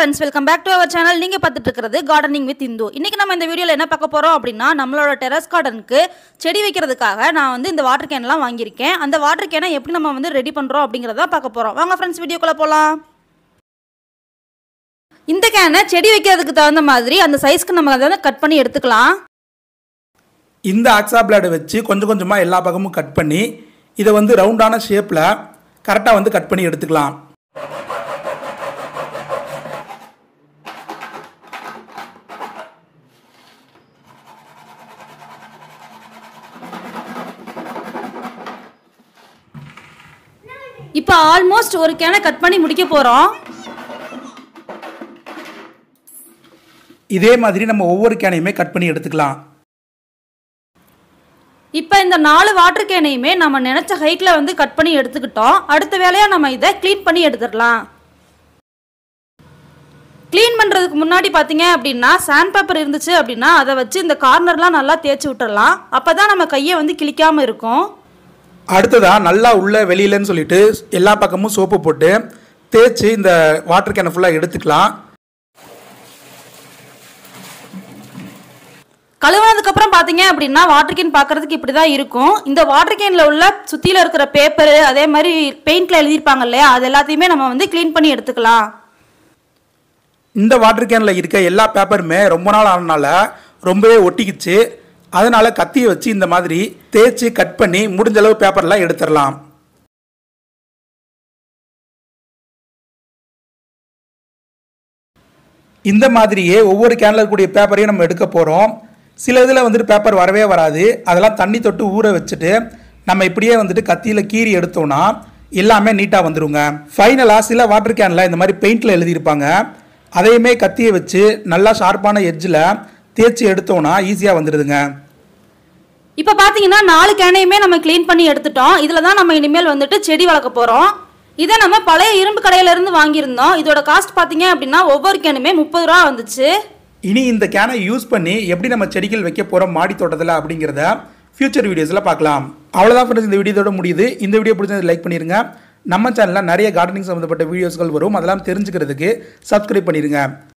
friends welcome back to our channel நீங்கள் பார்த்துட்டு இருக்கிறது கார்டனிங் வித் இந்து இன்றைக்கி நம்ம இந்த வீடியோவில் என்ன பார்க்க போகிறோம் அப்படின்னா நம்மளோட டெரஸ் கார்டனுக்கு செடி வைக்கிறதுக்காக நான் வந்து இந்த வாட்டர் கேன்லாம் வாங்கியிருக்கேன் அந்த வாட்டர் கேனை எப்படி நம்ம வந்து ரெடி பண்ணுறோம் அப்படிங்கிறத பார்க்க போகிறோம் வாங்க ஃப்ரெண்ட்ஸ் வீடியோக்குள்ளே போகலாம் இந்த கேனை செடி வைக்கிறதுக்கு தகுந்த மாதிரி அந்த சைஸ்க்கு நம்ம அதை வந்து கட் பண்ணி எடுத்துக்கலாம் இந்த ஆக்ஸா பிளேடை வச்சு கொஞ்சம் கொஞ்சமாக எல்லா பக்கமும் கட் பண்ணி இதை வந்து ரவுண்டான ஷேப்பில் கரெக்டாக வந்து கட் பண்ணி எடுத்துக்கலாம் இப்போ ஆல்மோஸ்ட் ஒரு கேனை கட் பண்ணி முடிக்க போகிறோம் இதே மாதிரி நம்ம ஒவ்வொரு கேனையுமே கட் பண்ணி எடுத்துக்கலாம் இப்போ இந்த நாலு வாட்டர் கேனையுமே நம்ம நினச்ச ஹைட்டில் வந்து கட் பண்ணி எடுத்துக்கிட்டோம் அடுத்த வேலையாக நம்ம இதை க்ளீன் பண்ணி எடுத்துடலாம் க்ளீன் பண்ணுறதுக்கு முன்னாடி பார்த்தீங்க அப்படின்னா சாண்ட் பேப்பர் இருந்துச்சு அப்படின்னா அதை வச்சு இந்த கார்னர்லாம் நல்லா தேய்ச்சி விட்டுறலாம் அப்போ தான் நம்ம கையை வந்து கிழிக்காமல் இருக்கும் அடுத்ததாக நல்லா உள்ள வெளியிலன்னு சொல்லிட்டு எல்லா பக்கமும் சோப்பு போட்டு தேய்ச்சி இந்த வாட்டர் கேனை ஃபுல்லாக எடுத்துக்கலாம் கழுவுனதுக்கப்புறம் பார்த்தீங்க அப்படின்னா வாட்டர் கேன் பார்க்கறதுக்கு இப்படி தான் இருக்கும் இந்த வாட்டர் கேனில் உள்ள சுற்றியில் இருக்கிற பேப்பரு அதே மாதிரி பெயிண்டில் எழுதியிருப்பாங்க இல்லையா அது எல்லாத்தையுமே நம்ம வந்து க்ளீன் பண்ணி எடுத்துக்கலாம் இந்த வாட்டர் கேனில் இருக்க எல்லா பேப்பருமே ரொம்ப நாள் ஆனனால ரொம்பவே ஒட்டிக்கிச்சு அதனால கத்தியை வச்சு இந்த மாதிரி தேய்ச்சி கட் பண்ணி முடிஞ்ச அளவு பேப்பர்லாம் எடுத்துடலாம் இந்த மாதிரியே ஒவ்வொரு கேனில் இருக்கக்கூடிய பேப்பரையும் நம்ம எடுக்க போகிறோம் சில இதில் வந்துட்டு பேப்பர் வரவே வராது அதெல்லாம் தண்ணி தொட்டு ஊற வச்சுட்டு நம்ம இப்படியே வந்துட்டு கத்தியில் கீறி எடுத்தோம்னா எல்லாமே நீட்டாக வந்துருங்க ஃபைனலாக சில வாட்டர் கேனில் இந்த மாதிரி பெயிண்டில் எழுதியிருப்பாங்க அதையுமே கத்தியை வச்சு நல்லா ஷார்ப்பான எட்ஜில் தேய்ச்சி எடுத்தோம்னா ஈஸியாக வந்துடுதுங்க இப்போ பார்த்தீங்கன்னா நாலு கேனையுமே நம்ம க்ளீன் பண்ணி எடுத்துட்டோம் இதில் தான் நம்ம இனிமேல் வந்துட்டு செடி வளர்க்க போகிறோம் இதை நம்ம பழைய இரும்பு கடையிலேருந்து வாங்கியிருந்தோம் இதோட காஸ்ட் பார்த்தீங்க அப்படின்னா ஒவ்வொரு கேனுமே முப்பது ரூபா வந்துச்சு இனி இந்த கேனை யூஸ் பண்ணி எப்படி நம்ம செடிகள் வைக்க போகிறோம் மாடி தோட்டத்தில் அப்படிங்கிறத ஃபியூச்சர் வீடியோஸில் பார்க்கலாம் அவ்வளோதான் ஃப்ரெண்ட்ஸ் இந்த வீடியோட முடியுது இந்த வீடியோ பிடிச்சது லைக் பண்ணிடுங்க நம்ம சேனலில் நிறைய கார்டனிங் சம்மந்தப்பட்ட வீடியோஸ்கள் வரும் அதெல்லாம் தெரிஞ்சுக்கிறதுக்கு சப்ஸ்கிரைப் பண்ணிடுங்க